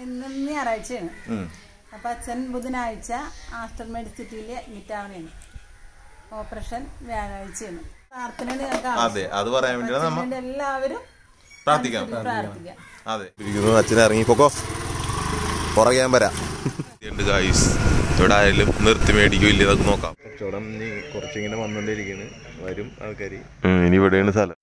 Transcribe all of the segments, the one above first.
ഇന്ന് ഞായറാഴ്ചയാണ് അപ്പൊ അച്ഛൻ ബുധനാഴ്ച ആസ്റ്റർ മെഡിസിറ്റിയിലെ അഡ്മിറ്റാവണേണ് ഓപ്പറേഷൻ വ്യാഴാഴ്ചയാണ് പ്രാർത്ഥനയാണ് ഞങ്ങൾക്ക് ആവശ്യം. അതെ അത് പറയാൻ വേണ്ടിയാണ് നമ്മ അതുകൊണ്ട് എല്ലാവരും പ്രാർത്ഥിക്കാം പ്രാർത്ഥിക്കാം അതെ ഇരിക്കുന്നു അച്ഛൻ ഇറങ്ങിപ്പോക്കോ പുറകെ ഞാൻ വരാം ഗായ്സ് ഇവിടെ ആയാലും നിർത്തി മേടിക്കും ഇല്ല ഇതൊക്കെ നോക്കാം കച്ചവടം ഇനി കുറച്ചിങ്ങനെ വന്നോണ്ടിരിക്കുന്നു വരും ആൾക്കാർ ഇനി ഇവിടെയാണ് സ്ഥലം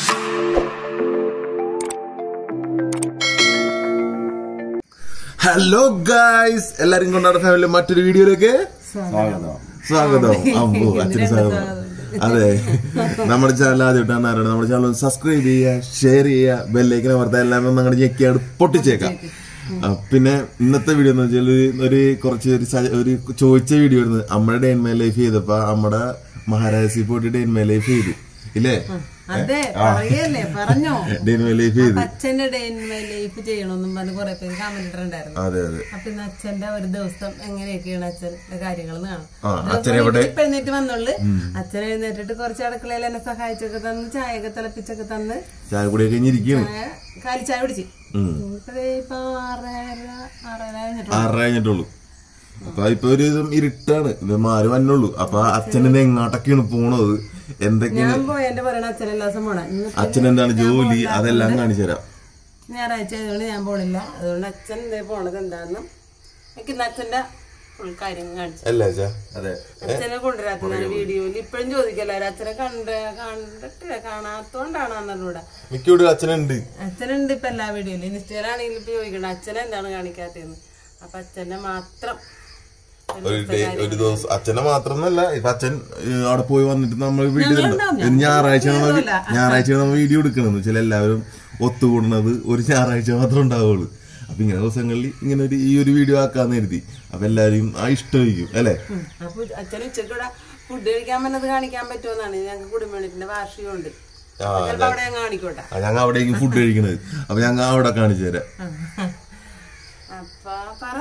ഹലോ ഗായ്സ് എല്ലാരും കൊണ്ടാട ഫാമിലി മറ്റൊരു വീഡിയോയിലേക്ക് സ്വാഗതം അമ്പോ അച്ഛന് സ്വാഗതം അതെ നമ്മുടെ ചാനൽ ആദ്യമായിട്ടാണ് ആരാണ് നമ്മുടെ ചാനൽ സബ്സ്ക്രൈബ് ചെയ്യുക ഷെയർ ചെയ്യുക ബെല്ലേക്കിനെ വാർത്ത എല്ലാം ഒന്ന് അങ്ങോട്ട് ഞെക്കിയാണ് പൊട്ടിച്ചേക്കാം ആ, പിന്നെ ഇന്നത്തെ വീഡിയോ എന്ന് വെച്ചാൽ ഒരു കുറച്ച് ഒരു സജ- ഒരു ചോദിച്ച വീഡിയോ ആയിരുന്നു നമ്മുടെ ഡേ ഇൻ മൈ ലൈഫ് ചെയ്തപ്പോ നമ്മുടെ മഹാരാജസി പോയിട്ട് ഡേ ഇൻ മൈ ലൈഫ് ചെയ്തു ഇല്ലേ അതെ പറയല്ലേ പറഞ്ഞോ ഡേ ഇൻ മൈ ലൈഫ് ചെയ്തു അച്ഛന്റെ ഡേ ഇൻ മൈ ലൈഫ് ചെയ്യണമെന്നും പറഞ്ഞ് കുറെ പേര് കമന്റ് ഇട്ടിട്ടുണ്ടായിരുന്നു അതെ അതെ അപ്പൊ ഇന്ന് അച്ഛന്റെ ഒരു ദിവസം എങ്ങനെയൊക്കെയാണ് അച്ഛന്റെ കാര്യങ്ങൾ കാണാം ആ, ദിവസം അച്ഛൻ എവിടെ? ഇപ്പൊ എഴുന്നേറ്റ് വന്നുള്ളു അച്ഛൻ എഴുന്നേറ്റിട്ട് കുറച്ച് അടുക്കളയിൽ എന്നെ സഹായിച്ചൊക്കെ തന്ന് ചായയൊക്കെ തിളപ്പിച്ചൊക്കെ തന്ന് ചായ കൂടി കഴിഞ്ഞിരിക്കുകയാണ് ചായ കാലി ചായ പിടിച്ച് ഇപ്പൊ ദേ ഇപ്പൊ ആറര ആറര കഴിഞ്ഞിട്ടുള്ളൂ ആറര കഴിഞ്ഞിട്ടുള്ളൂ അപ്പൊ ഇപ്പൊ ഒരു വിധം ഇരുട്ടാണ് ഇത് മാറി വന്നുള്ളൂ അപ്പൊ അച്ഛൻ ഇന്ന് എങ്ങോട്ടൊക്കെയാണ് പോണത് എന്തൊക്കെയാണ് ഞാൻ പോയി എന്റെ പറയണ അച്ഛൻ എല്ലാ ദിവസം പോണ ഇന്ന് അച്ഛൻ എന്താണ് ജോലി അതെല്ലാം കാണിച്ചു തരാം ഞായറാഴ്ച ആയതുകൊണ്ട് ഞാൻ പോണില്ല അതുകൊണ്ട് അച്ഛൻ ഇതേ പോണത് എന്താണെന്നും എനിക്ക് ഇന്ന് അച്ഛന്റെ ഫുൾ കാര്യങ്ങൾ കാണിച്ചു അല്ലേ അച്ഛാ അതെ അച്ഛനെ കൊണ്ടുവരാത്തതാണ് വീഡിയോയിൽ ഇപ്പഴും ചോദിക്കല്ലാരും അച്ഛനെ കണ്ട് കണ്ടിട്ടില്ല കാണാത്തോണ്ടാണ് അന്നൂടെ മിക്കവിടെ അച്ഛനുണ്ട് അച്ഛനുണ്ട് ഇപ്പൊ എല്ലാ വീഡിയോയിലും ഇൻസ്റ്റയിലാണെങ്കിലും ഇപ്പൊ ചോദിക്കണം അച്ഛനെ എന്താണ് കാണിക്കാത്തതെന്ന് അപ്പൊ അച്ഛന്റെ മാത്രം ഒരു ഒരു ഡേ ഒരു ദിവസം അച്ഛനെ മാത്രമല്ല ഇപ്പൊ അച്ഛൻ ഏഹ്, അവിടെ പോയി വന്നിട്ട് നമ്മൾ വീട്ടിലുണ്ട് ഞായറാഴ്ച ഞായറാഴ്ച നമ്മൾ വീഡിയോ എടുക്കണമെന്ന് വെച്ചാൽ എല്ലാവരും ഒത്തുകൂടുന്നത് ഒരു ഞായറാഴ്ച മാത്രം ഉണ്ടാവുള്ളൂ അപ്പൊ ഇങ്ങനെ ദിവസങ്ങളിൽ ഇങ്ങനെ ഒരു ഈ ഒരു വീഡിയോ ആക്കാന്ന് കരുതി അപ്പൊ എല്ലാരും ആ ഇഷ്ടമായിരിക്കും അല്ലെ ഉം. അപ്പൊ അച്ഛൻ ഉച്ചയ്ക്ക് ഇവിടെ ഫുഡ് കഴിക്കാൻ പറ്റുന്നത് കാണിക്കാൻ പറ്റുമെന്നാണ് ഞങ്ങൾക്ക് കുടുംബത്തിന്റെ വാർഷികമുണ്ട് ചിലപ്പോ അവിടെ ഞാൻ കാണിക്കോട്ടെ ഞങ്ങൾ അവിടേക്ക് ഫുഡ് കഴിക്കണത് അപ്പൊ ഞങ്ങൾ അവിടെ കാണിച്ചു തരാം അപ്പൊ പറ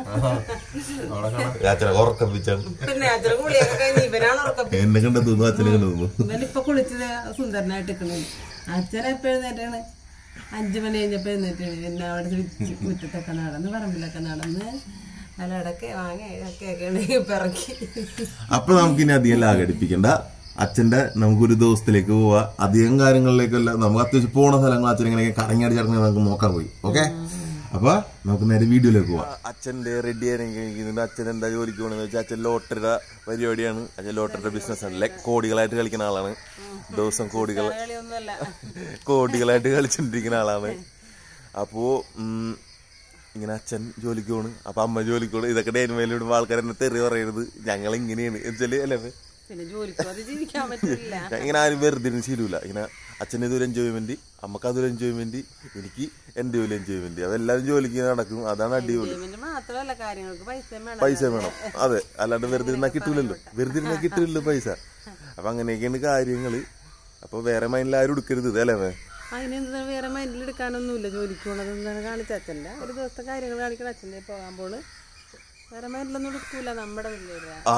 അച്ഛനെ ഉറക്കപ്പിച്ചാണ് പിന്നെ അച്ഛനെ കുളിയൊക്കെ കഴിഞ്ഞ് ഇവനാണ് ഉറക്കം എന്നെ കണ്ട തോന്നുന്നു അച്ഛനെ കണ്ട തോന്നുന്നു ഇവനിപ്പൊ കുളിച്ചത് സുന്ദരനായിട്ട് നിൽക്കണേ അച്ഛൻ എപ്പോ എഴുന്നേറ്റാണ് അഞ്ചു മണി കഴിഞ്ഞപ്പോ എഴുന്നേറ്റാണ് പിന്നെ അവിടെ ചുറ്റി മുറ്റത്തൊക്കെ നടന്ന് പറമ്പിലൊക്കെ നടന്ന് അലടക്കെ വാങ്ങി ഒക്കെ പിറക്കി അപ്പൊ നമുക്ക് ഇനി അധികം ലാഘടിപ്പിക്കണ്ട അച്ഛന്റെ നമുക്കൊരു ദിവസത്തിലേക്ക് പോവാ അധികം കാര്യങ്ങളിലേക്കല്ല നമുക്ക് അത്യാവശ്യം പോണ സ്ഥലങ്ങൾ അച്ഛൻ ഇങ്ങനെ കറങ്ങി അടിച്ചിറങ്ങി നമുക്ക് നോക്കാൻ പോയി ഓക്കെ അപ്പൊ നമുക്ക് നേരെ വീഡിയോയിലേക്ക് പോവാം അച്ഛന്റെ റെഡി ആയിരിക്കുന്നുണ്ട് അച്ഛൻ എന്താ ജോലിക്ക് പോകണമെന്ന് വെച്ചാൽ അച്ഛൻ ലോട്ടറിയുടെ പരിപാടിയാണ് അച്ഛൻ ലോട്ടറിയുടെ ബിസിനസ് ആണ് ലൈക്ക് കോടികളായിട്ട് കളിക്കുന്ന ആളാണ് ദിവസം കോടികൾ കളിയൊന്നുമല്ല കോടികളായിട്ട് കളിച്ചോണ്ടിരിക്കുന്ന ആളാണ് അപ്പോ ഉം, ഇങ്ങനെ അച്ഛൻ ജോലിക്ക് പോണ് അപ്പൊ അമ്മ ജോലിക്ക് പോണ് ഇതൊക്കെ ഡേനുമേലിടുമ്പോ ആൾക്കാർ എന്നെ തെറി പറയണത് ഞങ്ങൾ ഇങ്ങനെയാണ് എന്നുവെച്ചാല് അല്ലേ അമ്മേ? പിന്നെ ജോലിക്ക് അത് ജീവിക്കാൻ പറ്റില്ല ഞാൻ ഇങ്ങനെ ആരും വെറുതെ ഇരുന്ന് ശീലമില്ല ഇങ്ങനെ അച്ഛന് ഇതൊരു എൻജോയ്മെന്റ് അമ്മക്ക് അതൊരു എൻജോയ്മെന്റ് എനിക്ക് എന്റെ ഒരു എൻജോയ്മെന്റ് അതെല്ലാവരും ജോലിക്ക് നടക്കും അതാണ് അടിപൊളി പേയ്മെന്റ് മാത്രമല്ല കാര്യങ്ങൾക്ക് പൈസ വേണം പൈസ വേണം അതെ അല്ലാണ്ട് വെറുതെ ഇരുന്നാ കിട്ടൂലല്ലോ വെറുതെ ഇരുന്നാ കിട്ടില്ലല്ലോ പൈസ അപ്പൊ അങ്ങനെയൊക്കെയാണ് കാര്യങ്ങള് അപ്പൊ വേറെ മൈൻഡിൽ ആരും എടുക്കരുത് ഇത് അല്ലേ അമ്മേ? അതിനെന്താ വേറെ മൈൻഡിൽ എടുക്കാനൊന്നുമില്ല ജോലിക്ക് പോണത് എന്താണ് കാണിച്ച അച്ഛൻ്റെ ഒരു ദിവസത്തെ കാര്യങ്ങൾ കാണിക്കണം അച്ഛൻ്റെ പോകാൻ പോണ് വേറെ മൈൻഡിലൊന്നും എടുക്കൂല നമ്മുടെ പിള്ളേര് ആ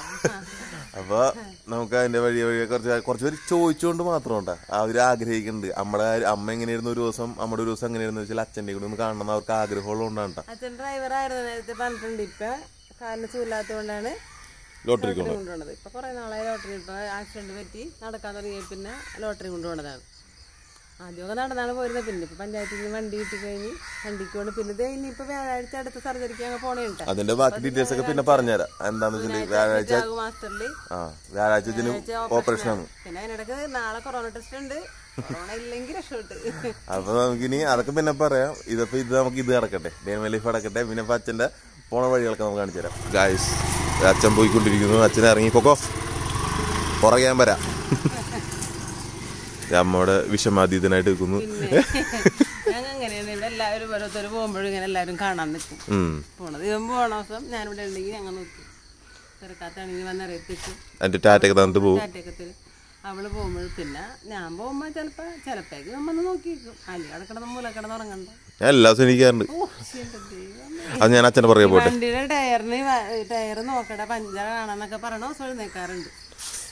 അപ്പൊ നമുക്ക് അതിന്റെ വഴി വഴി കുറച്ച് കുറച്ച് പേര് ചോദിച്ചുകൊണ്ട് മാത്രം ഉണ്ടാ അവര് ആഗ്രഹിക്കുന്നുണ്ട് നമ്മുടെ അമ്മ എങ്ങനെയായിരുന്നു ഒരു ദിവസം നമ്മുടെ ഒരു ദിവസം എങ്ങനെയായിരുന്നു വെച്ചാൽ അച്ഛൻ്റെ കൂടെ ഒന്ന് കാണണം എന്ന് അവർക്ക് ആഗ്രഹമുള്ളതുകൊണ്ടാണ് അച്ഛൻ ഡ്രൈവറായിരുന്നു നേരത്തെ പറഞ്ഞിട്ടുണ്ട് ഇപ്പൊ കാലിന് സുഖമില്ലാത്തതുകൊണ്ടാണ് ലോട്ടറി ലോട്ടറി കൊണ്ടുപോണത് ഇപ്പൊ കുറെ നാളായി ലോട്ടറി ഇപ്പൊ ആക്സിഡന്റ് പറ്റി നടക്കാൻ തുടങ്ങിയ പിന്നെ ലോട്ടറി കൊണ്ടുപോണതാണ് ആദ്യമൊക്കെ നടന്നാണ് പോയിരുന്നത് പിന്നെ ഇപ്പൊ പഞ്ചായത്തിൽ നിന്ന് വണ്ടി കിട്ടി കഴിഞ്ഞ് വണ്ടിക്ക് കൊണ്ട് പിന്നെ ദേ ഇനിയിപ്പോ വ്യാഴാഴ്ച അടുത്ത സർജറിക്ക് അങ്ങ് പോണേണ്ട അതിന്റെ ബാക്കി ഡീറ്റെയിൽസ് ഒക്കെ പിന്നെ പറഞ്ഞുതരാം എന്താന്ന് വെച്ചാൽ വ്യാഴാഴ്ച ജാഗു മാസ്റ്ററിൽ ആ വ്യാഴാഴ്ച ഇതിന് ഓപ്പറേഷൻ ആണ് പിന്നെ അതിനിടക്ക് നാളെ കൊറോണ ടെസ്റ്റ് ഉണ്ട് കൊറോണ ഇല്ലെങ്കിൽ രക്ഷപ്പെട്ട് അപ്പൊ നമുക്കിനി അതൊക്കെ പിന്നെ പറയാം ഇതിപ്പോ ഇത് നമുക്ക് ഇത് നടക്കട്ടെ ഡേമ ലൈഫ് അടക്കട്ടെ പിന്നെ ഇപ്പൊ അച്ഛന്റെ പോണ വഴികളൊക്കെ നമുക്ക് കാണിച്ചു തരാം ഗായ്സ് അച്ഛൻ പോയിക്കൊണ്ടിരിക്കുന്നു അച്ഛൻ ഇറങ്ങി പൊക്കോ പുറകെ ഞാൻ വരാം അമ്മയുടെ വിഷമാതീതനായിട്ട് നിൽക്കുന്നു ഞാൻ അങ്ങനെയാണ് ഇവിടെ എല്ലാവരും ഓരോരുത്തർ പോകുമ്പോഴും ഇങ്ങനെ എല്ലാവരും കാണാൻ നിൽക്കും ഉം. പോണത് ഇവൻ പോണ ദിവസം ഞാനിവിടെ ഉണ്ടെങ്കിൽ ഞങ്ങൾ നോക്കും തിരക്കാത്താണെങ്കിൽ വന്നറിയത്തിച്ചു അതിന്റെ ടാറ്റൊക്കെ തന്നിട്ട് പോകും കാറ്റൊക്കെ തരും അവള് പോകുമ്പോൾ പിന്നെ ഞാൻ പോകുമ്പോ ചിലപ്പോ ചിലപ്പോഴേക്ക് നമ്മ ഒന്ന് നോക്കിയിരിക്കും അല്ലെങ്കിൽ അവിടെ കിടന്ന് മൂല കിടന്ന് ഉറങ്ങണ്ട ഞാൻ എല്ലാ ദിവസവും എനിക്കാറുണ്ട് ഓ, എന്റെ ദൈവമേ. അത് ഞാൻ അച്ഛനെ പുറകെ പോട്ടെ വണ്ടിയുടെ ടയറിന് ടയർ നോക്കട്ടെ പഞ്ചർ കാണാന്നൊക്കെ പറഞ്ഞ ദിവസം എഴുന്നേക്കാറുണ്ട്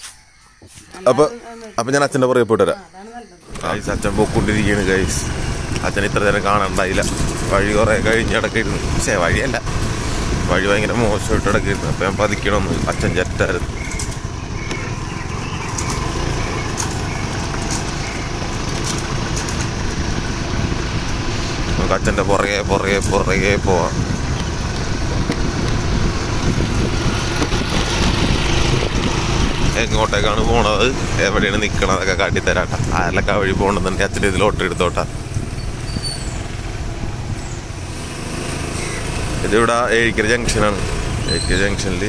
അപ്പൊ അപ്പൊ ഞാൻ അച്ഛന്റെ പുറകെ പോയിട്ട് വരാം അതാണ് നല്ലത് ഗൈസ് അച്ഛൻ പോയിക്കൊണ്ടിരിക്കുകയാണ് ഗൈസ് അച്ഛൻ ഇത്ര നേരം കാണാണ്ടായില്ല വഴി കുറേ കഴിഞ്ഞ് കിടക്കിയിരുന്നു പക്ഷേ വഴിയല്ല വഴി ഭയങ്കര മോശമായിട്ട് കിടക്കിയിരുന്നു അപ്പം ഞാൻ പതിക്കണമെന്ന് അച്ഛൻ ചെറ്റായിരുന്നു നമുക്ക് അച്ഛൻ്റെ പുറകെ പുറകെ പുറകെ പോവാം എങ്ങോട്ടേക്കാണ് പോണത് എവിടെയാണ് നിൽക്കണതൊക്കെ കാട്ടിത്തരാട്ട ആരിലൊക്കെ ആ വഴി പോകണമെന്നുണ്ടെങ്കിൽ അച്ഛൻ്റെ ഇതിൽ ഓട്ടോ എടുത്തോട്ടാ ഇതിവിടെ ഏഴിക്കര ജംഗ്ഷനാണ് ഏഴിക്കര ജംഗ്ഷനിൽ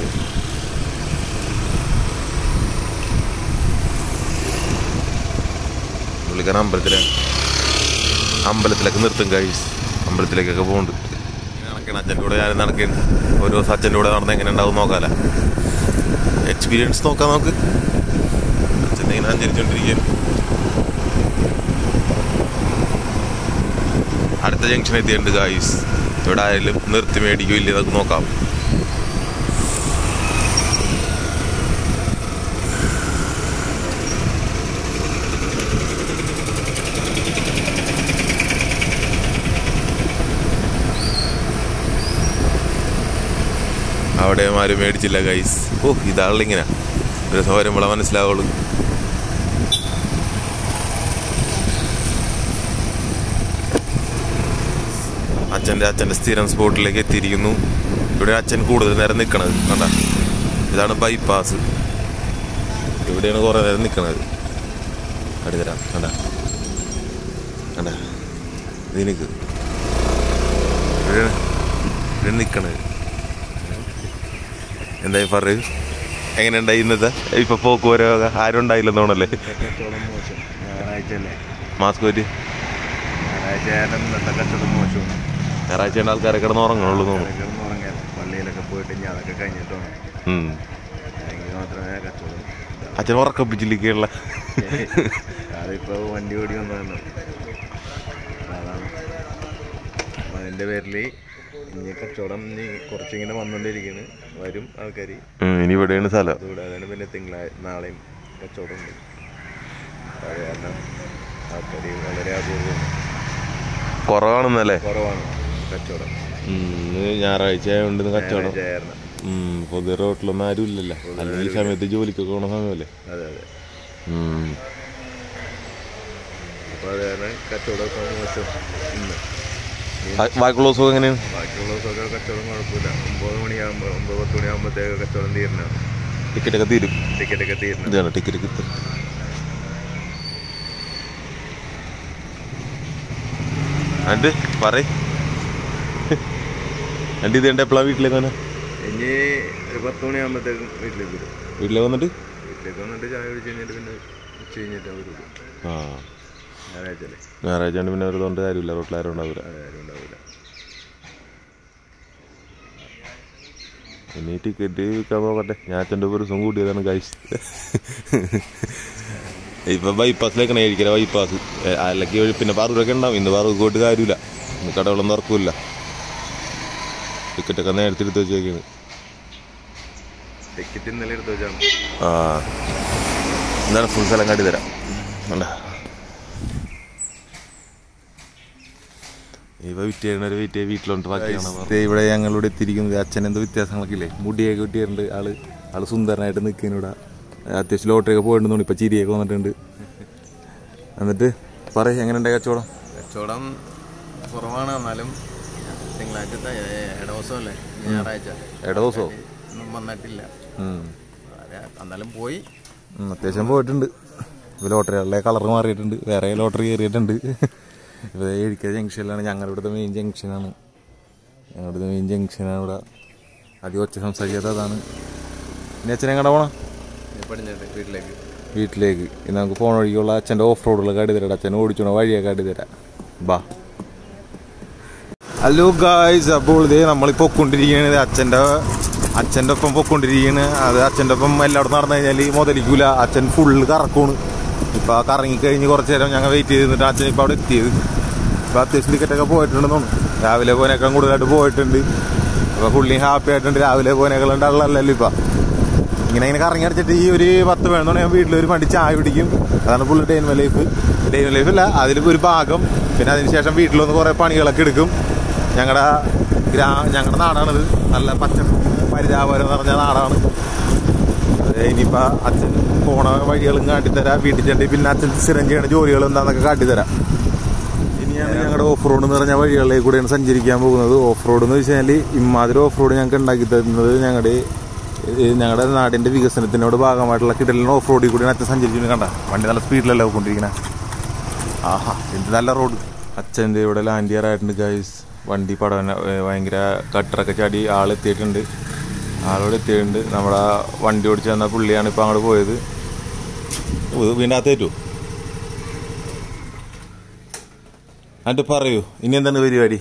പുള്ളിക്കാരൻ അമ്പലത്തിലെ അമ്പലത്തിലൊക്കെ നിർത്തും കഴിച്ച് അമ്പലത്തിലേക്കൊക്കെ പോകുന്നുണ്ട് നടക്കണം അച്ഛൻ്റെ കൂടെ ഞാൻ നടക്കുന്നു ഒരു ദിവസം അച്ഛൻ്റെ കൂടെ നടന്ന് എങ്ങനെ ഉണ്ടാവും നോക്കാലോ എക്സ്പീരിയൻസ് നോക്കാം നമുക്ക് അച്ഛൻ ഇങ്ങനെ സഞ്ചരിച്ചോണ്ടിരിക്കും അടുത്ത ജംഗ്ഷൻ എത്തിയിട്ടുണ്ട് ഗായ്സ് ഇവിടെ ആയാലും നിർത്തി മേടിക്കും ഇല്ല നമുക്ക് നോക്കാം അവിടെ ആരും മേടിച്ചില്ല ഗൈസ് ഓ ഇതാണല്ലോ ഇങ്ങനെ ഒരു ദിവസം വരുമ്പോഴേ മനസ്സിലാവുള്ളൂ അച്ഛൻ്റെ അച്ഛൻ്റെ സ്ഥിരം സ്പോട്ടിലേക്ക് എത്തിയിരിക്കുന്നു ഇവിടെ അച്ഛൻ കൂടുതൽ നേരം നിൽക്കണത് കണ്ട ഇതാണ് ബൈപ്പാസ് ഇവിടെയാണ് കുറേ നേരം നിൽക്കണത് അടുത്തരാം കണ്ട കണ്ട ഇതിനിക്ക് ഇവിടെയാണ് ഇവിടെ നിൽക്കണത് എന്തായി പറയൂ എങ്ങനെ ഉണ്ടായി ഇന്നത്തെ ഇപ്പൊ പോക്കുവരോ ആരും ഉണ്ടായില്ലെന്ന് തോന്നല്ലേ കച്ചവടം മോശം ഞായറാഴ്ച അല്ലേ മാസ്ക് പറ്റി ഞായറാഴ്ച ആയാലും ഇന്നത്തെ കച്ചവടം മോശമാണ് ഞായറാഴ്ച ആൾക്കാരെ കിടന്ന് ഉറങ്ങുള്ളൂ തോന്നുന്നു കിടന്ന് ഉറങ്ങാൻ പള്ളിയിലൊക്കെ പോയിട്ട് ഞാൻ അതൊക്കെ കഴിഞ്ഞിട്ട് വേണം ഉം. എങ്കിൽ മാത്രമേ കച്ചവടം ഇതാവൂ. അച്ഛൻ ഉറക്കപ്പിച്ചില്ലേക്കുള്ള അതിപ്പോ വണ്ടി ഓടി വന്നതാണ് അതാണ് അപ്പൊ അതിന്റെ പേരിൽ ഇനി കച്ചവടം ഇനി കുറച്ചിങ്ങനെ വന്നുകൊണ്ടിരിക്കുന്നു വരും ആൾക്കാർ ഇനി ഇവിടെയാണ് സ്ഥലം അതുകൂടാതെ പിന്നെ തിങ്കളാഴ്ച നാളെയും കച്ചവടം ഉണ്ട് അത് കാരണം ആൾക്കാർ വളരെ അപൂർവം കുറവാണെന്നല്ലേ കുറവാണ് കച്ചവടം ഞായറാഴ്ച ആയതുകൊണ്ട് ഇന്ന് കച്ചവടം ഞായറാഴ്ച ആയിരുന്നു. ഉം, പൊതുവെ റോട്ടിലൊന്നും ആരും ഇല്ലല്ലോ അല്ലെങ്കിൽ ഈ സമയത്ത് ജോലിക്കൊക്കെ പോണ സമയമല്ലേ അതെ അതെ ഉം. അപ്പോൾ അത് കാരണം കച്ചവടമൊക്കെ മോശം ഇന്ന് ബാ- ബാക്കിയുള്ള ദിവസമൊക്കെ എങ്ങനെയാണ് ബാക്കിയുള്ള ദിവസമൊക്കെ കച്ചവടം കുഴപ്പമില്ല ഒമ്പത് മണിയാകുമ്പോൾ ഒമ്പത് പത്ത് മണിയാകുമ്പോഴത്തേക്ക് കച്ചവടം തീരണം ടിക്കറ്റൊക്കെ തീരും ടിക്കറ്റൊക്കെ തീരണം ഇതാണ് ടിക്കറ്റ് കിട്ടും എന്നിട്ട് പറയ് എന്നിട്ട് ഇത് എൻ്റെ എപ്പോഴാണ് വീട്ടിലേക്ക് വന്നെ ഇനി ഒരു പത്ത് മണിയാകുമ്പോഴത്തേക്കും വീട്ടിലേക്ക് വരും വീട്ടിലേക്ക് വന്നിട്ട് വീട്ടിലേക്ക് വന്നിട്ട് ചായ കുടിച്ച് കഴിഞ്ഞിട്ട് പിന്നെ ഉച്ച കഴിഞ്ഞിട്ട് അവർ വരും ആ ഞായറാഴ്ച അല്ലേ ഞായറാഴ്ച കൊണ്ട് പിന്നെ ഒരു തൊണ്ട് കാര്യമില്ല റോട്ടിലാരും ഉണ്ടാവില്ല അത് ആരും ഉണ്ടാവില്ല ഇനി ടിക്കറ്റ് വിൽക്കാൻ നോക്കട്ടെ ഞാൻ അച്ഛൻ്റെ ഒരു ദിവസം കൂട്ടിയതാണ് ഗൈസ് ഇപ്പൊ ബൈപ്പാസിലേക്കാണ് ഏഴിക്കര ബൈപ്പാസ് അല്ലെങ്കിൽ വഴി പിന്നെ പറൂരൊക്കെ ഉണ്ടാവും ഇന്ന് പറൂർക്ക് പോയിട്ട് കാര്യമില്ല ഇന്ന് കടകളൊന്നും തുറക്കൂല ടിക്കറ്റൊക്കെ നേരത്തെ എടുത്ത് വെച്ചേക്കാണ് ടിക്കറ്റ് ഇന്നലെ എടുത്ത് വെച്ചാണ് ആ എന്താണ് ഫുൾ സ്ഥലം കാട്ടി തരാം കണ്ടാ ഇവ വിറ്റ് വിറ്റ് വീട്ടിലോട്ട് ബാക്കിയാണ് ഇവിടെ ഞങ്ങളിവിടെ എത്തിയിരിക്കുന്നത് അച്ഛൻ എന്തോ വ്യത്യാസങ്ങളൊക്കെ ഇല്ലേ മുടിയൊക്കെ കിട്ടിയിട്ടുണ്ട് ആള് ആള് സുന്ദരനായിട്ട് നിൽക്കുന്നു ഇവിടെ അത്യാവശ്യം ലോട്ടറിയൊക്കെ പോയിട്ടുണ്ടെന്ന് ഇപ്പൊ ചിരിയൊക്കെ വന്നിട്ടുണ്ട് എന്നിട്ട് പറയ എങ്ങനെ ഉണ്ടായി കച്ചവടം കച്ചവടം കുറവാണ് എന്നാലും തിങ്കളാഴ്ചത്തെ ഇടവസമല്ലേ ഞായറാഴ്ച ഇട ദിവസമോ ഒന്നും വന്നിട്ടില്ല ഉം. വളരെ എന്നാലും പോയി ഉം, അത്യാവശ്യം പോയിട്ടുണ്ട് ഇപ്പൊ ലോട്ടറികളിലെ കളർ മാറിയിട്ടുണ്ട് വേറെ ലോട്ടറി കയറിയിട്ടുണ്ട് ഇപ്പൊ ഏഴിക്കര ജംഗ്ഷനിലാണ് ഞങ്ങളുടെ ഇവിടുത്തെ മെയിൻ ജംഗ്ഷനാണ് ഞങ്ങളുടെ മെയിൻ ജംഗ്ഷനാണ് ഇവിടെ അധികം ഒച്ച സംസാരിക്കാത്ത അതാണ് ഇനി അച്ഛൻ എങ്ങടെ പോണം പടിഞ്ഞിട്ട് വീട്ടിലേക്ക് വീട്ടിലേക്ക് ഇനി നമുക്ക് ഫോൺ വഴിക്കുള്ള അച്ഛൻ്റെ ഓഫ് റോഡുള്ള കാട്ടി തരാം അച്ഛൻ ഓടിച്ചോണ വഴിയൊക്കെ കാട്ടി തരാം ബാ ഹലോ ഗായ്സ് അപ്പോൾ ഇതേ നമ്മളിപ്പോൾ പൊക്കൊണ്ടിരിക്കുന്നത് അച്ഛൻ്റെ അച്ഛൻ്റെ ഒപ്പം പൊക്കൊണ്ടിരിക്കുകയാണ് അത് അച്ഛൻ്റെ ഒപ്പം എല്ലായിടത്തും നടന്നു കഴിഞ്ഞാൽ മുതലിക്കൂല അച്ഛൻ ഫുള്ള് കറക്കമാണ് ഇപ്പം ആ കറങ്ങിക്കഴിഞ്ഞ് കുറച്ച് നേരം ഞങ്ങൾ വെയിറ്റ് ചെയ്ത് നിന്നിട്ട് അച്ഛൻ ഇപ്പോൾ അവിടെ എത്തിയത് ഇപ്പം അത്യാവശ്യം ടിക്കറ്റൊക്കെ പോയിട്ടുണ്ടെന്ന് തോന്നുന്നു രാവിലെ പോയതിനേക്കാൾ കൂടുതലായിട്ട് പോയിട്ടുണ്ട് അപ്പോൾ പുള്ളി ഹാപ്പി ആയിട്ടുണ്ട് രാവിലെ പോയതിനേക്കാൾ ഉള്ളല്ലോ ഇപ്പം ഇങ്ങനെ ഇങ്ങനെ കറങ്ങി അടിച്ചിട്ട് ഈ ഒരു പത്ത് പതിനൊന്ന് മണിയാകുമ്പോൾ വീട്ടിൽ ഒരു വണ്ടി ചായ പിടിക്കും അതാണ് പുള്ളി ടൈം ലൈഫ് ഡെയിലി ലൈഫ് അല്ല അതിൽ ഒരു ഭാഗം പിന്നെ അതിനുശേഷം വീട്ടിലൊന്ന് കുറേ പണികളൊക്കെ എടുക്കും ഞങ്ങളുടെ ഗ്രാ ഞങ്ങളുടെ നാടാണിത് നല്ല പച്ച പരിചാപരം എന്ന് പറഞ്ഞ നാടാണ് അത് ഇനിയിപ്പോൾ അച്ഛൻ പോണ വഴികളും കാട്ടിത്തരാം വീട്ടിൽ ചെണ്ടി പിന്നെ അച്ഛൻ സ്ഥിരം ചെയ്യണ ജോലികൾ എന്താണെന്നൊക്കെ കാട്ടിത്തരാം ഇനിയാണ് ഞങ്ങളുടെ ഓഫ് റോഡ് എന്ന് പറഞ്ഞ വഴികളിലേക്ക് കൂടെയാണ് സഞ്ചരിക്കാൻ പോകുന്നത് ഓഫ് റോഡ് എന്ന് വെച്ച് കഴിഞ്ഞാൽ ഇമാതിരി ഓഫ് റോഡ് ഞങ്ങൾക്ക് ഉണ്ടാക്കി തരുന്നത് ഞങ്ങളുടെ ഈ ഞങ്ങളുടെ നാടിന്റെ വികസനത്തിനോട് ഭാഗമായിട്ടുള്ള കിടലിന് ഓഫ് റോഡിൽ കൂടിയാണ് അച്ഛൻ സഞ്ചരിക്കുന്നത് കണ്ട വണ്ടി നല്ല സ്പീഡിലല്ല പോയിക്കൊണ്ടിരിക്കണേ ആഹാ എന്ത് നല്ല റോഡ് അച്ഛൻ്റെ ഇവിടെ ലാൻഡ് ഇയർ ആയിട്ടുണ്ട് ഗൈസ് വണ്ടി പടവന ഏ, ഭയങ്കര കട്ടറൊക്കെ ചാടി ആളെത്തിയിട്ടുണ്ട് ആളോട് എത്തിയിട്ടുണ്ട് നമ്മുടെ വണ്ടി ഓടിച്ച് തന്ന പുള്ളിയാണ് ഇപ്പോൾ അങ്ങോട്ട് പോയത് ഇത് വീണ്ടും അകത്തേറ്റു എന്നിട്ട് പറയൂ ഇനി എന്താണ് പരിപാടി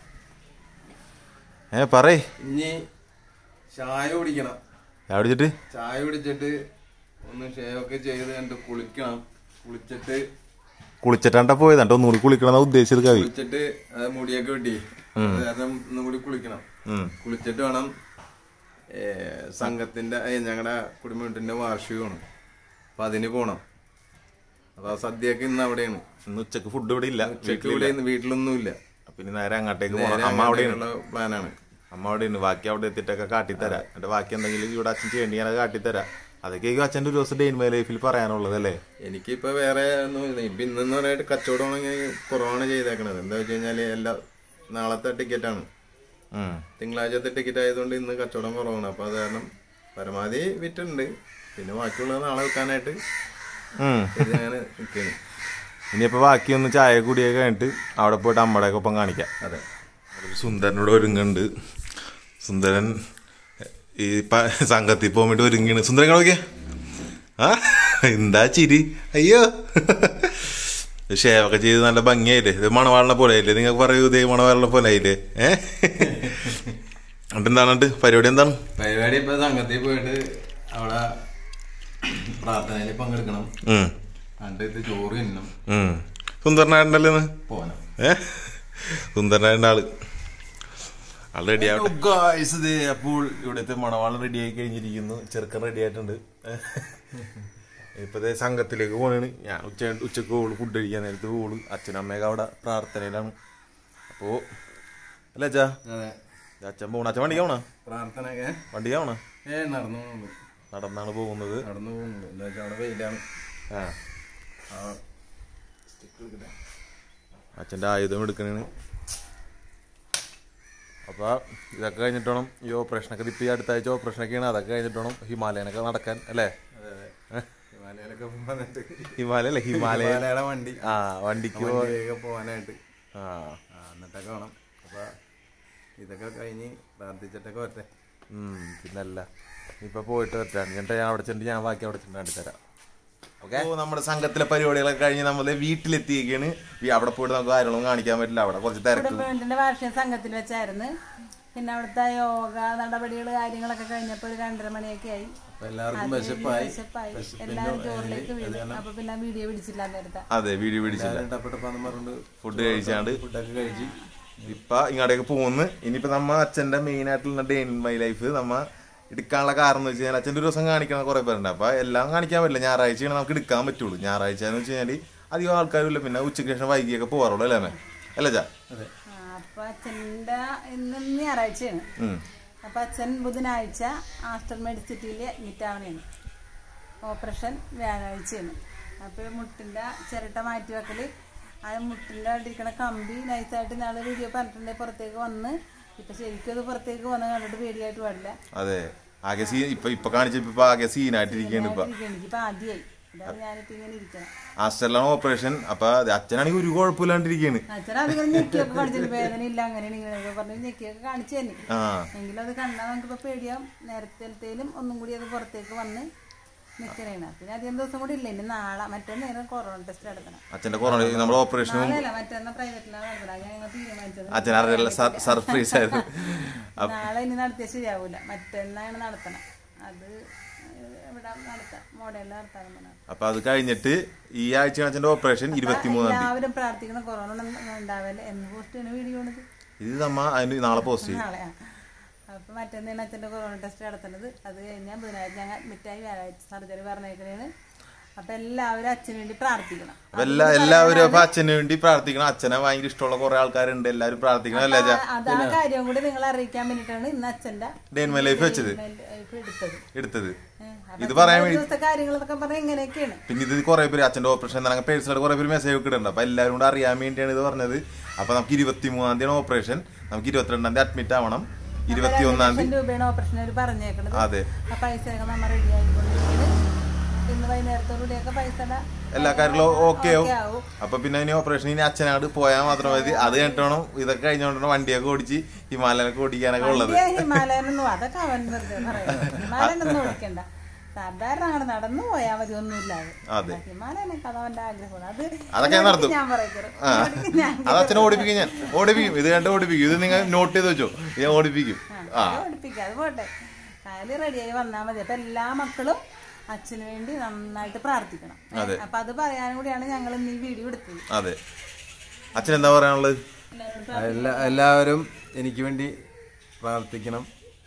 ഏ പറയ് ഇനി ചായ കുടിക്കണം ഞാൻ വിളിച്ചിട്ട് ചായ കുടിച്ചിട്ട് ഒന്ന് ഷേവൊക്കെ ചെയ്ത് കണ്ട് കുളിക്കണം കുളിച്ചിട്ട് കുളിച്ചിട്ടാണ്ടാ പോയത് എന്നിട്ട് ഒന്നുകൂടി കുളിക്കണം ഉദ്ദേശിച്ചത് കവി കുളിച്ചിട്ട് അത് മുടിയൊക്കെ വെട്ടി അത് കാരണം ഒന്നും കൂടി കുളിക്കണം ഉം. കുളിച്ചിട്ട് വേണം ഏ, സംഘത്തിന്റെ ഞങ്ങളുടെ കുടുംബത്തിന്റെ വാർഷികമാണ് അപ്പൊ അതിന് പോണം അപ്പൊ ആ സദ്യയൊക്കെ ഇന്ന് അവിടെയാണ് ഇന്ന് ഉച്ചക്ക് ഫുഡ് ഇവിടെ ഇല്ല ഉച്ചയ്ക്ക് ഇവിടെ ഇന്ന് വീട്ടിലൊന്നുമില്ല പിന്നെ നേരെ അങ്ങോട്ടേക്ക് നേരെ പോകണം അമ്മ അവിടെയാണ് അങ്ങോട്ടേക്കുള്ള പ്ലാനാണ് അമ്മ അവിടെയാണ് ബാക്കി അവിടെ എത്തിയിട്ടൊക്കെ കാട്ടിത്തരാം എന്നിട്ട് ബാക്കി എന്തെങ്കിലും ഇവിടെ അച്ഛൻ ചെയ്യേണ്ടി ഞാൻ കാട്ടിത്തരാം അതൊക്കെ അച്ഛൻ്റെ ഒരു ദിവസം ഡെയിൻ മൈ ലൈഫിൽ പറയാനുള്ളത് അല്ലേ എനിക്കിപ്പോ വേറെ ഒന്നും ഇല്ല. ഇപ്പൊ ഇന്നെന്ന് പറയായിട്ട് കച്ചവടമാണെങ്കിൽ കുറവാണ് ചെയ്തേക്കണത് എന്താ വെച്ച് കഴിഞ്ഞാല് എല്ലാ നാളത്തെ ടിക്കറ്റാണ് ഉം. തിങ്കളാഴ്ചത്തെ ടിക്കറ്റ് ആയതുകൊണ്ട് ഇന്ന് കച്ചവടം കുറവാണ് അപ്പൊ അത് കാരണം പരമാവധി വിറ്റുണ്ട് പിന്നെ ബാക്കിയുള്ളത് നാളെ വെക്കാനായിട്ട് ഉം. ഇത് അങ്ങനെ നിൽക്കുകയാണ് ഇനിയിപ്പോ ബാക്കി ഒന്ന് ചായ കൂടിയൊക്കെ കഴിഞ്ഞിട്ട് അവിടെ പോയിട്ട് അമ്മയുടെ ഒപ്പം കാണിക്കാം അതെ ഒരു സുന്ദരനോട് ഒരുങ്ങുന്നുണ്ട് സുന്ദരൻ ഈ പ- സംഘത്തിൽ പോകാൻ വേണ്ടി ഒരുങ്ങിയാണ് സുന്ദരൻ നോക്കിയ ആ എന്താ ചിരി അയ്യോ ഷേവൊക്കെ ചെയ്ത് നല്ല ഭംഗിയായില്ലേ ഇത് മണവാളിനെ പോലെ ആയില്ലേ നിങ്ങൾക്ക് പറയൂ ഇതേ മണവാളിനെ പോലെ ആയില്ലേ ഏ എന്നിട്ട് എന്താണ് പരിപാടി എന്താണ് പരിപാടി ഇപ്പൊ സംഘത്തിൽ പോയിട്ട് അവിടെ പ്രാർത്ഥനയിൽ പങ്കെടുക്കണം ഉം, കണ്ട് ഇത് ചോറ് തിന്നണം ഉം. സുന്ദരനായിട്ടുണ്ടല്ലോ ഇന്ന് പോകണം ഏ സുന്ദരനായിട്ട് ആള് ആള് റെഡി ആവട്ടെ അപ്പോൾ ഇവിടുത്തെ മണവാളൻ റെഡി ആയി കഴിഞ്ഞിരിക്കുന്നു ചെറുക്കൻ റെഡി ആയിട്ടുണ്ട് ഇപ്പത്തെ സംഘത്തിലേക്ക് പോണാണ് ഞാൻ ഉച്ച ഉച്ചക്ക് പോള് ഫുഡ് കഴിക്കാൻ നേരത്ത് പോള് അച്ഛനും അമ്മയൊക്കെ അവിടെ പ്രാർത്ഥനയിലാണ് അപ്പോ അല്ല അച്ഛാ അതെ അച്ഛൻ പോണ അച്ഛൻ വണ്ടിക്ക് പോണ പ്രാർത്ഥനയൊക്കെ വണ്ടിക്ക് പോണ ഏ നടന്നു പോകുന്നു നടന്നാണ് പോകുന്നത് നടന്നു പോകുന്നുണ്ട് എന്താ വെച്ചാൽ അവിടെ വെയിലാണ് ആ ആ stick എടുക്കട്ടെ. അച്ഛൻ്റെ ആയുധം എടുക്കണേന് അപ്പോൾ ഇതൊക്കെ കഴിഞ്ഞിട്ട് വേണം ഈ ഓപ്പറേഷനൊക്കെ ഇപ്പം ഈ അടുത്ത ആഴ്ച ഓപ്പറേഷനൊക്കെയാണ് അതൊക്കെ കഴിഞ്ഞിട്ട് വേണം ഹിമാലയനൊക്കെ നടക്കാൻ അല്ലേ അതെ അതെ ഹിമാലയയിലൊക്കെ വന്നിട്ട് ഹിമാലയ അല്ലേ ഹിമാലയ ഹിമാലയയുടെ വണ്ടി ആ വണ്ടിക്ക് പോ- വണ്ടിയൊക്കെ പോകാനായിട്ട് ആ ആ എന്നിട്ടൊക്കെ വേണം അപ്പൊ ഇതൊക്കെ കഴിഞ്ഞ് പ്രാർത്ഥിച്ചിട്ടൊക്കെ വരട്ടെ ഉം, പിന്നല്ല ഇപ്പൊ പോയിട്ട് വരട്ടാണ് എന്നിട്ട് ഞാൻ അവിടെ ചെന്നിട്ട് ഞാൻ ബാക്കി അവിടെ ചെന്ന് കാണിത്തരാം ഓക്കെ നമ്മുടെ സംഘത്തിലെ പരിപാടികളൊക്കെ കഴിഞ്ഞ് നമ്മളെ വീട്ടിലെത്തിയിരിക്കുകയാണ് ഈ അവിടെ പോയിട്ട് നമുക്ക് കാര്യങ്ങളൊന്നും കാണിക്കാൻ പറ്റില്ല അവിടെ കുറച്ച് തിരക്ക് കുടുംബത്തിന്റെ വാർഷിക സംഘത്തിൽ വെച്ചായിരുന്നു പിന്നെ അവിടുത്തെ യോഗ നടപടികൾ കാര്യങ്ങളൊക്കെ കഴിഞ്ഞപ്പോൾ ഒരു രണ്ടര മണിയൊക്കെ ആയി അപ്പൊ എല്ലാവർക്കും വിശപ്പായി വിശപ്പായി എല്ലാവരും ചോറിലേക്ക് വീണു അപ്പൊ പിന്നെ വീഡിയോ പിടിച്ചില്ല നേരത്തെ അതെ വീഡിയോ പിടിച്ചില്ല ടപ്പട്ടപ്പാന്ന് പറഞ്ഞിട്ട് ഫുഡ് കഴിച്ചാണ്ട് ഫുഡൊക്കെ കഴിച്ച് ഇപ്പൊ ഇങ്ങോട്ടേക്ക് പോകുന്നു ഇനിയിപ്പോ നമ്മ അച്ഛന്റെ മെയിൻ ആയിട്ടുള്ള ഡേ ഇൻ മൈ ലൈഫ് നമ്മ എടുക്കാനുള്ള കാരണം എന്ന് വെച്ച് കഴിഞ്ഞാൽ അച്ഛൻ്റെ ഒരു ദിവസം കാണിക്കണം കുറെ പേരുണ്ട് അപ്പൊ എല്ലാം കാണിക്കാൻ പറ്റില്ല ഞായറാഴ്ചയാണ് നമുക്ക് എടുക്കാൻ പറ്റുള്ളൂ ഞായറാഴ്ച എന്ന് വെച്ച് കഴിഞ്ഞാൽ അധികം ആൾക്കാരില്ല പിന്നെ ഉച്ചയ്ക്ക് ശേഷം വൈകിയൊക്കെ പോകാറുള്ളൂ അല്ലേ അമ്മേ അല്ലേ ചാ ആ, അപ്പൊ അച്ഛന്റെ ഇന്ന് ഞായറാഴ്ചയാണ് അപ്പൊ അച്ഛൻ ബുധനാഴ്ച ആസ്റ്റർ മെഡിസിറ്റിയിൽ അഡ്മിറ്റാവണേന് ഓപ്പറേഷൻ വ്യാഴാഴ്ചയാണ് അപ്പോൾ മുട്ടിൻ്റെ ചിരട്ട മാറ്റി വെക്കൽ ആ മുട്ടിൻ്റെ ഇരിക്കണ കമ്പി നൈസായിട്ട് നാളെ വീഡിയോ പറഞ്ഞിട്ടുണ്ടെങ്കിൽ പുറത്തേക്ക് വന്ന് ഇപ്പം ശരിക്കും അത് പുറത്തേക്ക് വന്ന് കണ്ടിട്ട് പേടിയായിട്ട് പാടില്ല അതെ ആകെ സീൻ ഇപ്പൊ ഇപ്പൊ കാണിച്ചപ്പോ ഇപ്പൊ ആകെ സീനായിട്ടിരിക്കുകയാണ് ഇപ്പൊ എനിക്കിപ്പോൾ ആദ്യമായി അതാണ് ഞാനിപ്പോൾ ഇങ്ങനെ ഇരിക്കണം ആസ്റ്ററിലാണ് ഓപ്പറേഷൻ അപ്പൊ അത് അച്ഛനാണെങ്കിൽ ഒരു കുഴപ്പമില്ലാണ്ടിരിക്കുകയാണ് അച്ഛൻ അതിങ്ങനെ ഞെക്കിയൊക്കെ കാണിച്ചിട്ട് വേദന ഇല്ല അങ്ങനെയാണ് ഇങ്ങനെയൊക്കെ പറഞ്ഞ് ഞെക്കിയൊക്കെ കാണിച്ചു തന്നെ ആ എങ്കിലും അത് കണ്ടാൽ നമുക്കിപ്പോൾ പേടിയാവും നേരത്തേലും ഒന്നും കൂടി അത് പുറത്തേക്ക് വന്ന് നിൽക്കണേണ് പിന്നെ അധികം ദിവസം കൂടി ഇല്ല ഇനി നാളെ മറ്റേ നേരം കൊറോണ ടെസ്റ്റ് നടത്തണം അച്ഛന്റെ കൊറോണ നമ്മുടെ ഓപ്പറേഷനും നാളെയല്ല മറ്റന്നാ പ്രൈവറ്റിലാണ് നടത്തണം ഞാൻ ഞങ്ങൾ തീരുമാനിച്ചത് അച്ഛൻ അറിയില്ല സർപ്രൈസ് ആയിരുന്നു നാളെ ഇനി നടത്തിയാൽ ശരിയാവൂല മറ്റന്നാണ് നടത്തണം അത് ഇവിടെ നടത്താം മോഡലിൽ നടത്താൻ പറഞ്ഞു അപ്പൊ അത് കഴിഞ്ഞിട്ട് ഈ ആഴ്ച അച്ഛന്റെ ഓപ്പറേഷൻ ഇരുപത്തിമൂന്നാം തീയതി എല്ലാവരും പ്രാർത്ഥിക്കണം കൊറോണ ഉണ്ടാവില്ല എന്ന് പോസ്റ്റ് വീഡിയോ ആണിത് ഇത് നമ്മ അതിന് നാളെ പോസ്റ്റ് ചെയ്യും നാളെയാ അപ്പൊ മറ്റന്നാണ് അച്ഛൻ്റെ കൊറോണ ടെസ്റ്റ് നടത്തുന്നത് അത് കഴിഞ്ഞാൽ ബുധനാഴ്ച ഞങ്ങൾ അഡ്മിറ്റായി വ്യാഴാഴ്ച സർജറി പറഞ്ഞേക്കണേന് അപ്പൊ എല്ലാവരും അച്ഛന് വേണ്ടി പ്രാർത്ഥിക്കണം അപ്പൊ എല്ലാ എല്ലാവരും അപ്പൊ അച്ഛന് വേണ്ടി പ്രാർത്ഥിക്കണം അച്ഛനെ ഭയങ്കര ഇഷ്ടമുള്ള കുറെ ആൾക്കാരുണ്ട് എല്ലാവരും പ്രാർത്ഥിക്കണം അല്ലേ അച്ഛാ അത് ആ കാര്യം കൂടി നിങ്ങൾ അറിയിക്കാൻ വേണ്ടിയിട്ടാണ് ഇന്ന് അച്ഛന്റെ ഡേ ഇൻ മൈ ലൈഫ് വെച്ചത് ലൈഫ് എടുത്തത് എടുത്തത് ഏ, അപ്പൊ ഇത് പറയാൻ ഇന്നത്തെ വേണ്ടി ദിവസത്തെ കാര്യങ്ങളൊക്കെ പറഞ്ഞാൽ ഇങ്ങനെയൊക്കെയാണ് പിന്നെ ഇത് കുറെ പേര് അച്ഛന്റെ ഓപ്പറേഷൻ അങ്ങനെ പേഴ്സണൽ കുറെ പേര് മെസ്സേജ് ഒക്കെ ഇടുന്നുണ്ട് അപ്പൊ എല്ലാവരും കൂടെ അറിയാൻ വേണ്ടിയാണ് ഇത് പറഞ്ഞത് അപ്പൊ നമുക്ക് ഇരുപത്തി മൂന്നാം തീയതി ഓപ്പറേഷൻ നമുക്ക് ഇരുപത്തിരണ്ടാം തീയതി അഡ്മിറ്റ് ആവണം ഇരുപത്തി ഒന്നാം തീയതി ലക്ഷം രൂപയാണ് ഓപ്പറേഷൻ അവർ പറഞ്ഞേക്കണത് അതെ ആ പൈസയൊക്കെ നമ്മൾ റെഡി ആയിക്കൊണ്ടിരിക്കുന്നത് ഇന്ന് വൈകുന്നേരത്തോടുകൂടിയൊക്കെ പൈസയുടെ എല്ലാ കാര്യങ്ങളും ഓക്കെ ആവും ഓക്കെ ആവും അപ്പൊ പിന്നെ ഇനി ഓപ്പറേഷൻ ഇനി അച്ഛനാട് പോയാൽ മാത്രം മതി അത് കഴിഞ്ഞിട്ട് വേണം ഇതൊക്കെ കഴിഞ്ഞോണ്ടാണ് വണ്ടിയൊക്കെ ഓടിച്ച് ഹിമാലയൊക്കെ ഓടിക്കാനൊക്കെ ഉള്ളത് വണ്ടിയാ ഹിമാലയനൊന്നും അതൊക്കെ അവൻ വെറുതെ പറയുന്നത് ഹിമാലയനൊന്നും ഓടിക്കണ്ട സാധാരണ അങ്ങനെ നടന്നു പോയാൽ മതി ഒന്നുമില്ലാതെ അതെ. ഹിമാലയനൊക്കെ അത് അവന്റെ ആഗ്രഹമാണ് അത് അതൊക്കെ ഞാൻ നടത്തും. ഞാൻ പറയുന്നത് ആ അത് അച്ഛനെ ഓടിപ്പിക്കും ഞാൻ ഓടിപ്പിക്കും ഇത് കണ്ട് ഓടിപ്പിക്കും ഇത് നിങ്ങൾ നോട്ട് ചെയ്ത് വെച്ചോ ഇത് ഞാൻ ഓടിപ്പിക്കും ആ പഠിപ്പിക്കാം അത് പോട്ടെ കാല് റെഡിയായി വന്നാൽ മതി അപ്പൊ എല്ലാ മക്കളും അച്ഛന് വേണ്ടി നന്നായിട്ട് പ്രാർത്ഥിക്കണം ഏ, അതെ. അപ്പൊ അത് പറയാനും കൂടിയാണ് ഞങ്ങൾ ഇന്ന് ഈ വീഡിയോ എടുത്തത് അതെ അച്ഛൻ എന്താ പറയാനുള്ളത് എല്ലാ എല്ലാവരും എനിക്ക് വേണ്ടി പ്രാർത്ഥിക്കണം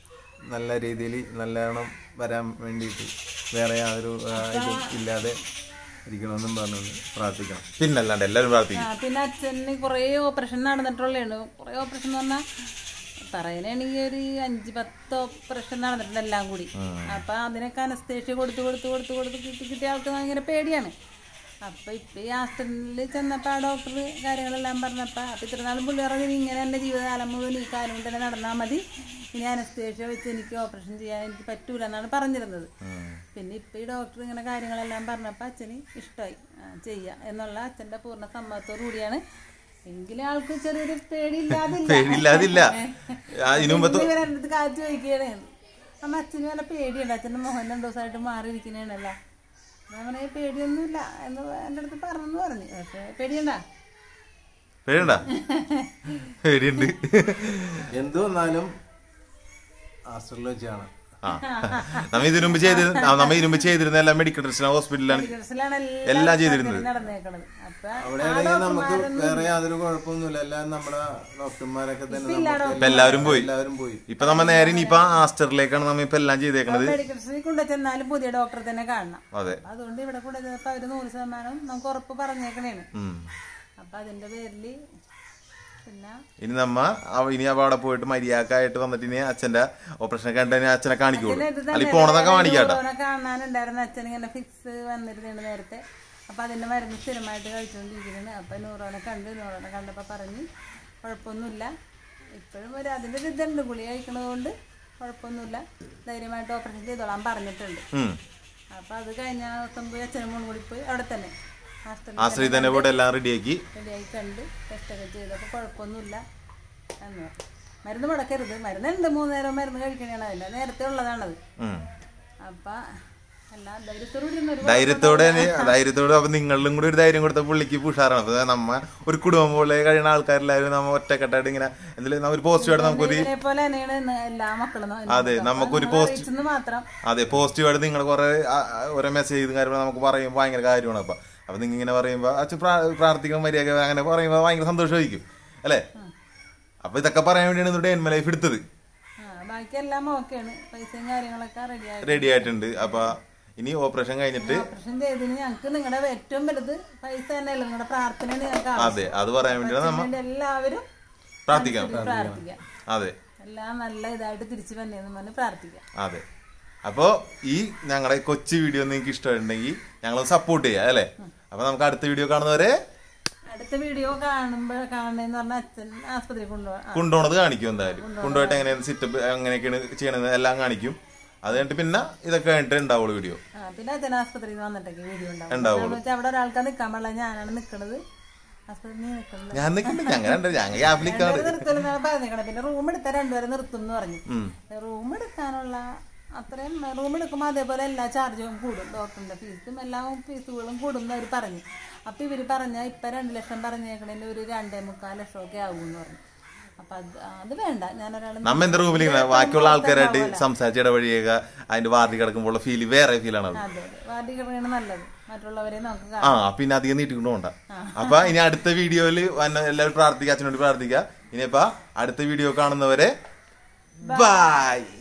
നല്ല രീതിയിൽ നല്ലവണ്ണം വരാൻ വേണ്ടിയിട്ട് വേറെ യാതൊരു ആ, ഇതും ഇല്ലാതെ ഇരിക്കണമെന്നും പറഞ്ഞു പ്രാർത്ഥിക്കണം പിന്നല്ലാണ്ട് എല്ലാവരും പ്രാർത്ഥിക്കും ആ, പിന്നെ അച്ഛന് കുറേ ഓപ്പറേഷൻ നടന്നിട്ടുള്ളതാണ് കുറേ ഓപ്പറേഷൻ എന്ന് പറഞ്ഞാൽ പറയാനാണെങ്കിൽ ഒരു അഞ്ച് പത്ത് ഓപ്പറേഷൻ നടന്നിട്ടുണ്ട് എല്ലാം കൂടി അപ്പൊ അതിനൊക്കെ അനസ്തേഷ്യ കൊടുത്ത് കൊടുത്ത് കൊടുത്ത് കൊടുത്ത് കിട്ടി കിട്ടിയ ആൾക്ക് ഭയങ്കര പേടിയാണ് അപ്പൊ ഇപ്പൊ ഈ ഹോസ്പിറ്റലിൽ ചെന്നപ്പോ ആ ഡോക്ടർ കാര്യങ്ങളെല്ലാം പറഞ്ഞപ്പോ അപ്പൊ ഇത്ര നാളും പുള്ളി പറഞ്ഞു "ഇനി ഇങ്ങനെ എന്റെ ജീവിതകാലം മുഴുവൻ ഈ കാര്യം കൊണ്ട് തന്നെ നടന്നാൽ മതി ഇനി അനസ്തേഷ്യ വെച്ച് എനിക്ക് ഓപ്പറേഷൻ ചെയ്യാൻ എനിക്ക് പറ്റൂല എന്നാണ് പറഞ്ഞിരുന്നത് പിന്നെ ഇപ്പൊ ഈ ഡോക്ടർ ഇങ്ങനെ കാര്യങ്ങളെല്ലാം പറഞ്ഞപ്പോ അച്ഛന് ഇഷ്ടമായി ആ, ചെയ്യാം എന്നുള്ള അച്ഛന്റെ പൂർണ്ണ സമ്മതത്തോടു കൂടിയാണ് എങ്കിലും ആൾക്ക് ചെറിയൊരു പേടിയില്ലാതില്ല പേടിയില്ലാതില്ല ആ, ഇതിനു മുമ്പ് ഇന്ന് ഇവരെന്റെ അടുത്ത് കാറ്റ് ചോദിക്കുകയാണ് അമ്മ അച്ഛന് വല്ല പേടിയുണ്ട് അച്ഛൻ്റെ മുഖം രണ്ടു ദിവസമായിട്ട് മാറിയിരിക്കണേണല്ലോ ഞാൻ പറഞ്ഞ പേടിയൊന്നുമില്ല എന്ന് എൻ്റെ അടുത്ത് പറഞ്ഞു പറഞ്ഞു പക്ഷേ പേടിയണ്ട പേടിണ്ട പേടിയുണ്ട് എന്ത് വന്നാലും ഹാസ്റ്റലിൽ വെച്ചാണ് ആ നമ്മ ഇതിനു മുമ്പ് ചെയ്തിരുന്ന ആ, നമ്മ ഇതിനു മുമ്പ് ചെയ്തിരുന്ന എല്ലാം മെഡിക്കൽ ട്രസ്റ്റ് ഹോസ്പിറ്റലിലാണ് മെഡിക്കൽസിലാണ് എല്ലാം ചെയ്തിരുന്നത്. നടന്നേക്കണത് അപ്പൊ അവിടെ ആണെങ്കിൽ നമുക്ക് വേറെ യാതൊരു കുഴപ്പമൊന്നുമില്ല എല്ലാം നമ്മുടെ ഡോക്ടർമാരൊക്കെ തന്നെ നമുക്ക് ഇപ്പൊ എല്ലാവരും പോയി എല്ലാവരും പോയി ഇപ്പൊ നമ്മ നേരെ ഇനിയിപ്പൊ ആസ്റ്ററിലേക്കാണ് നമ്മ ഇപ്പൊ എല്ലാം ചെയ്തേക്കണത് മെഡിക്കൽസിൽ കൊണ്ടു ചെന്നാലും പുതിയ ഡോക്ടറെ തന്നെ കാണണം അതെ അപ്പൊ അതുകൊണ്ട് ഇവിടെ കൊണ്ടു ചെന്നപ്പോ അവര് നൂറ് ശതമാനം നമുക്ക് ഉറപ്പ് പറഞ്ഞേക്കണേണ് ഉം. അപ്പൊ അതിന്റെ പേരില് പിന്നെ ഇനി നമ്മ അവ- ഇനി അവ അവിടെ പോയിട്ട് മര്യാദക്കായിട്ട് വന്നിട്ട് ഇനി അച്ഛന്റെ ഓപ്പറേഷൻ കണ്ടു അച്ഛനെ കാണിക്കുള്ളൂ പിന്നെ ഇത് അല്ല തന്നെ ഈ പോണതൊക്കെ കാണിക്കാട്ടോ ന്യൂറോനെ കാണാനുണ്ടായിരുന്ന അച്ഛൻ ഇങ്ങനെ ഫിക്സ് വന്നിരുന്നുണ്ട് നേരത്തെ അപ്പൊ അതിന്റെ മരുന്ന് സ്ഥിരമായിട്ട് കഴിച്ചുകൊണ്ടിരിക്കുന്നത് അപ്പൊ ന്യൂറോനെ കണ്ട് ന്യൂറോനെ കണ്ടപ്പോ പറഞ്ഞ് കുഴപ്പമൊന്നുമില്ല ഇപ്പോഴും ഒരു അതിന്റെ ഒരു ഇതുണ്ട് ഗുളി കഴിക്കണത് കൊണ്ട് കുഴപ്പമൊന്നുമില്ല ധൈര്യമായിട്ട് ഓപ്പറേഷൻ ചെയ്തോളാൻ പറഞ്ഞിട്ടുണ്ട് ഉം. അപ്പൊ അത് കഴിഞ്ഞ ദിവസം പോയി അച്ഛനും മോളും കൂടി പോയി അവിടെ തന്നെ ഹോസ്റ്റലിൽ ആശ്രയി തന്നെ പോയിട്ട് എല്ലാം റെഡിയാക്കി റെഡിയായി കണ്ട് ടെസ്റ്റൊക്കെ ചെയ്തപ്പോൾ കുഴപ്പമൊന്നുമില്ല എന്ന് പറഞ്ഞു. മരുന്ന് മുടക്കരുത് മരുന്നുണ്ട് മൂന്ന് നേരം മരുന്ന് കഴിക്കണതാണ് അതിൻ്റെ നേരത്തെ ഉള്ളതാണത് ഉം. അപ്പം എല്ലാം ധൈര്യത്തോടുകൂടി ഇരുന്ന് ഒരു ധൈര്യത്തോടെ തന്നെ- ധൈര്യത്തോടെ അപ്പൊ നിങ്ങളിലും കൂടി ഒരു ധൈര്യം കൊടുത്ത പുള്ളിക്ക് പുഷാറാണ് അപ്പൊ നമ്മ ഒരു കുടുംബം പോലെ കഴിയുന്ന ആൾക്കാരെല്ലാവരും നമ്മ ഒറ്റക്കെട്ടായിട്ട് ഇങ്ങനെ എന്തെങ്കിലും ഒരു പോസിറ്റീവായിട്ട് നമുക്കൊരു ഇതിനെ പോലെ തന്നെയാണ് ഇന്ന് എല്ലാ മക്കളും അതെ, നമുക്കൊരു post- പോസ്റ്റ് മാത്രം അതെ പോസിറ്റീവായിട്ട് നിങ്ങൾ കുറെ ആ, ആ, ഓരോ മെസ്സേജ് കാര്യങ്ങൾ നമുക്ക് പറയുമ്പോൾ ഭയങ്കര കാര്യമാണ് അപ്പൊ അപ്പൊ നിങ്ങൾ ഇങ്ങനെ പറയുമ്പോൾ അച്ഛൻ പ്രാ- പ്രാർത്ഥിക്കണം മര്യാദ അങ്ങനെ പറയുമ്പോൾ ഭയങ്കര സന്തോഷമായിരിക്കും അല്ലേ അപ്പൊ ഇതൊക്കെ പറയാൻ വേണ്ടിയാണ് ഇവിടെ എൻമ ലൈഫ് എടുത്തത് ആ ബാക്കി എല്ലാം ഓക്കെയാണ് പൈസയും കാര്യങ്ങളൊക്കെ റെഡിയായി റെഡി ആയിട്ടുണ്ട് അപ്പൊ ഇനി ഓപ്പറേഷൻ കഴിഞ്ഞിട്ട് ഓപ്പറേഷൻ ചെയ്തതിന് ഞങ്ങൾക്ക് നിങ്ങളുടെ ഏറ്റവും വലുത് പൈസ തന്നെയല്ല നിങ്ങളുടെ പ്രാർത്ഥനയാണ് ഞങ്ങൾക്ക് ആവശ്യം. അതെ അത് പറയാൻ വേണ്ടിയാണ് നമ്മ അതിനുവേണ്ടി എല്ലാവരും പ്രാർത്ഥിക്കാം പ്രാർത്ഥിക്കാം അതെ എല്ലാം നല്ല ഇതായിട്ട് തിരിച്ചു വന്നേന്ന് പറഞ്ഞ് പ്രാർത്ഥിക്കാം അതെ അപ്പോ ഈ ഞങ്ങളുടെ കൊച്ചു വീഡിയോ നിങ്ങൾക്ക് ഇഷ്ടമുണ്ടെങ്കിൽ ഞങ്ങൾ സപ്പോർട്ട് ചെയ്യാം അല്ലേ അപ്പൊ നമുക്ക് അടുത്ത വീഡിയോ കാണുന്നവരെ അടുത്ത വീഡിയോ കാണുമ്പോൾ കാണണെന്ന് പറഞ്ഞാൽ അച്ഛൻ ആസ്പത്രി കൊണ്ടുപോകാം കൊണ്ടുപോണത് കാണിക്കും എന്തായാലും കൊണ്ടുപോയിട്ട് എങ്ങനെയാണ് സിറ്റപ്പ് എങ്ങനെയൊക്കെയാണ് ചെയ്യണത് എല്ലാം കാണിക്കും അത് കഴിഞ്ഞിട്ട് പിന്നെ ഇതൊക്കെ കഴിഞ്ഞിട്ട് ഉണ്ടാവുള്ളൂ വീഡിയോ ആ പിന്നെ അച്ഛൻ ആസ്പത്രിയിൽ നിന്ന് വന്നിട്ടൊക്കെ വീഡിയോ ഉണ്ടാവും ഉണ്ടാവുള്ളൂ. എന്താന്ന് വെച്ചാൽ അവിടെ ഒരാൾക്ക് നിൽക്കാൻ പാടില്ല ഞാനാണ് നിൽക്കണത് ആസ്പത്രി നീ നിൽക്കണില്ല ഞാൻ നിൽക്കുന്നുണ്ട് ഞങ്ങൾ ഉണ്ട് ഞങ്ങൾ ഗ്യാപ്പിലിക്കാണ് നിർത്തലെന്നാണ് പറഞ്ഞേക്കണത് പിന്നെ റൂം എടുത്താൽ രണ്ടുപേരെ നിർത്തും എന്ന് പറഞ്ഞു റൂം എടുക്കാനുള്ള അത്രയും റൂം എടുക്കുമ്പോൾ അതേപോലെ എല്ലാ ചാർജും കൂടും ഡോക്ടറിന്റെ ഫീസും എല്ലാ ഫീസുകളും കൂടും എന്ന് അവർ പറഞ്ഞു അപ്പൊ ഇവര് പറഞ്ഞ ഇപ്പൊ രണ്ട് ലക്ഷം പറഞ്ഞേക്കണേന്റെ ഒരു രണ്ടേ മുക്കാൽ ലക്ഷം ഒക്കെ ആകും എന്ന് പറഞ്ഞു അപ്പൊ അത് അത് വേണ്ട ഞാനൊരാൾ നമ്മ എന്താ റൂമിൽ ഇങ്ങനെ ബാക്കിയുള്ള ആൾക്കാരായിട്ട് സംസാരിച്ച് ഇടവഴിയുക അതിന്റെ വാർഡിൽ കിടക്കുമ്പോൾ ഫീൽ വേറെ ഫീലാണ് അത് അതെ അതെ വാർഡിൽ കിടക്കണതാണ് നല്ലത് മറ്റുള്ളവരെ നമുക്ക് ആ പിന്നെ അധികം നീട്ടിക്കൊണ്ട് പോണ്ട അപ്പൊ ഇനി അടുത്ത വീഡിയോയില് വന്ന എല്ലാവരും പ്രാർത്ഥിക്കുക അച്ഛനോട് പ്രാർത്ഥിക്കുക ഇനിയിപ്പോ അടുത്ത വീഡിയോ കാണുന്നവരെ ബൈ